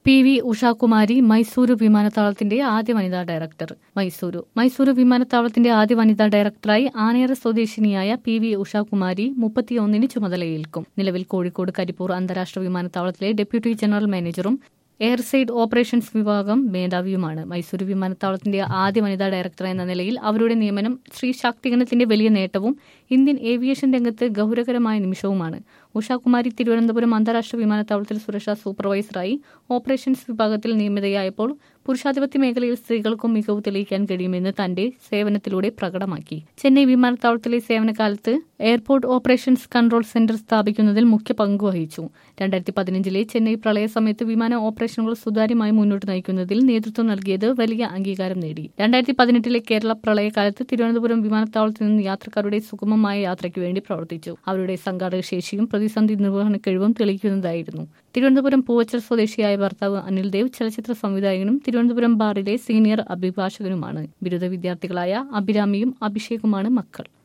P V Ushakumari Mysuru വിമാനത്താവളത്തിന്റെ ആദ്യ വനിതാ ഡയറക്ടർ മൈസൂരു മൈസൂരു വിമാനത്താവളത്തിന്റെ ആദ്യ വനിതാ ഡയറക്ടറായി ആനേറ സ്വദേശിനിയായ പി വി ഉഷാകുമാരി മുപ്പത്തിയൊന്നിന് ചുമതലയേൽക്കും നിലവിൽ കോഴിക്കോട് കരിപ്പൂർ അന്താരാഷ്ട്ര വിമാനത്താവളത്തിലെ ഡെപ്യൂട്ടി ജനറൽ മാനേജറും എയർ സൈഡ് ഓപ്പറേഷൻസ് വിഭാഗം മേധാവിയുമാണ് മൈസൂരു വിമാനത്താവളത്തിന്റെ ആദ്യ വനിതാ ഡയറക്ടർ എന്ന നിലയിൽ അവരുടെ നിയമനം സ്ത്രീ ശാക്തീകരണത്തിന്റെ വലിയ നേട്ടവും ഇന്ത്യൻ ഏവിയേഷൻ രംഗത്ത് ഗൗരവകരമായ നിമിഷവുമാണ് ഉഷാകുമാരി തിരുവനന്തപുരം അന്താരാഷ്ട്ര വിമാനത്താവളത്തിൽ സുരക്ഷാ സൂപ്പർവൈസറായി ഓപ്പറേഷൻസ് വിഭാഗത്തിൽ നിയമിതയായപ്പോൾ പുരുഷാധിപത്യ മേഖലയിൽ സ്ത്രീകൾക്കും മികവ് തെളിയിക്കാൻ കഴിയുമെന്ന് തന്റെ സേവനത്തിലൂടെ പ്രകടമാക്കി ചെന്നൈ വിമാനത്താവളത്തിലെ സേവനകാലത്ത് എയർപോർട്ട് ഓപ്പറേഷൻസ് കൺട്രോൾ സെന്റർ സ്ഥാപിക്കുന്നതിൽ മുഖ്യ പങ്ക് വഹിച്ചു രണ്ടായിരത്തി പതിനഞ്ചിലെ ചെന്നൈ പ്രളയ സമയത്ത് വിമാന ഓപ്പറേഷനുകൾ സുതാര്യമായി മുന്നോട്ട് നയിക്കുന്നതിൽ നേതൃത്വം നൽകിയത് വലിയ അംഗീകാരം നേടി രണ്ടായിരത്തി പതിനെട്ടിലെ കേരള പ്രളയകാലത്ത് തിരുവനന്തപുരം വിമാനത്താവളത്തിൽ നിന്ന് യാത്രക്കാരുടെ സുഗമമായ യാത്രയ്ക്ക് വേണ്ടി പ്രവർത്തിച്ചു അവരുടെ സംഘാടക ശേഷിയും പ്രതിസന്ധി നിർവഹണ കഴിവും തെളിയിക്കുന്നതായിരുന്നു തിരുവനന്തപുരം പൂവച്ചൽ സ്വദേശിയായ ഭർത്താവ് അനിൽ ദേവ് ചലച്ചിത്ര സംവിധായകനും തിരുവനന്തപുരം ബാറിലെ സീനിയർ അഭിഭാഷകനുമാണ് ബിരുദ വിദ്യാർത്ഥികളായ അഭിരാമിയും അഭിഷേകുമാണ് മക്കൾ